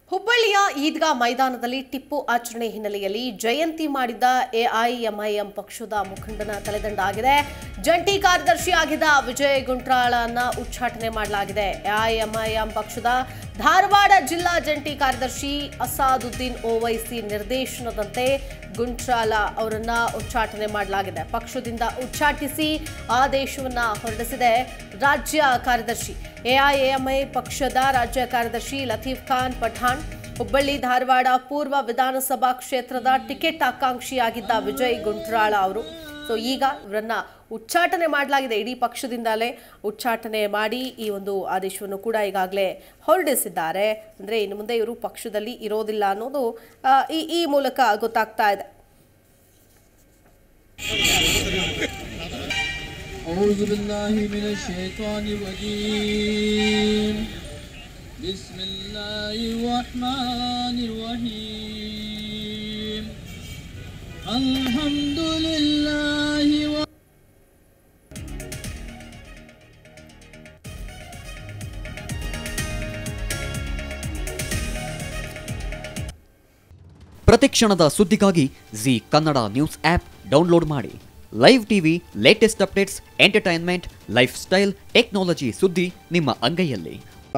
ಹುಬ್ಬಳ್ಳಿಯ ಈದ್ಗಾ ಮೈದಾನದಲ್ಲಿ ಟಿಪ್ಪು ಆಚರಣೆ ಹಿನ್ನೆಲೆಯಲ್ಲಿ ಜಯಂತಿ ಮಾಡಿದ್ದ ಎಐಎಂಐಎಂ ಪಕ್ಷದ ಮುಖಂಡನ ತಲೆದಂಡ ಆಗಿದೆ ಜಂಟಿ ಕಾರ್ಯದರ್ಶಿಯಾಗಿದ್ದ ವಿಜಯ್ ಗುಂಟ್ರಾಳನ್ನ ಉಚ್ಚಾಟನೆ ಮಾಡಲಾಗಿದೆ ಎಐಎಂಐಎಂ ಪಕ್ಷದ ಧಾರವಾಡ ಜಿಲ್ಲಾ ಜಂಟಿ ಕಾರ್ಯದರ್ಶಿ ಅಸಾದುದ್ದೀನ್ ಓವೈಸಿ ನಿರ್ದೇಶನದಂತೆ ಗುಂಟ್ರಾಲ ಅವರನ್ನ ಉಚ್ಚಾಟನೆ ಮಾಡಲಾಗಿದೆ ಪಕ್ಷದಿಂದ ಉಚ್ಚಾಟಿಸಿ ಆದೇಶವನ್ನ ಹೊರಡಿಸಿದೆ ರಾಜ್ಯ ಕಾರ್ಯದರ್ಶಿ ಎಐಎಂಐ ಪಕ್ಷದ ರಾಜ್ಯ ಕಾರ್ಯದರ್ಶಿ ಲತೀಫ್ ಖಾನ್ ಪಠಾಣ್ ಹುಬ್ಬಳ್ಳಿ ಧಾರವಾಡ ಪೂರ್ವ ವಿಧಾನಸಭಾ ಕ್ಷೇತ್ರದ ಟಿಕೆಟ್ ಆಕಾಂಕ್ಷಿಯಾಗಿದ್ದ ವಿಜಯ್ ಗುಂಟ್ರಾಳ ಅವರು ಸೊ ಈಗ ಇವರನ್ನ ಉಚ್ಚಾಟನೆ ಮಾಡಲಾಗಿದೆ ಇಡೀ ಪಕ್ಷದಿಂದಲೇ ಉಚ್ಚಾಟನೆ ಮಾಡಿ ಈ ಒಂದು ಆದೇಶವನ್ನು ಕೂಡ ಈಗಾಗಲೇ ಹೊರಡಿಸಿದ್ದಾರೆ ಅಂದರೆ ಇನ್ನು ಮುಂದೆ ಇವರು ಪಕ್ಷದಲ್ಲಿ ಇರೋದಿಲ್ಲ ಅನ್ನೋದು ಆ, ಈ ಈ ಮೂಲಕ ಗೊತ್ತಾಗ್ತಾ ಇದೆ أعوذ بالله من الشيطان الرجيم بسم الله الرحمن الرحيم الحمد لله و... ಪ್ರತಿಕ್ಷಣದ ಸುದ್ದಿಗಾಗಿ Zee Kannada news app download ಮಾಡಿ live TV latest updates entertainment lifestyle technology ಸುದ್ದಿ ನಿಮ್ಮ ಅಂಗೈಯಲ್ಲಿ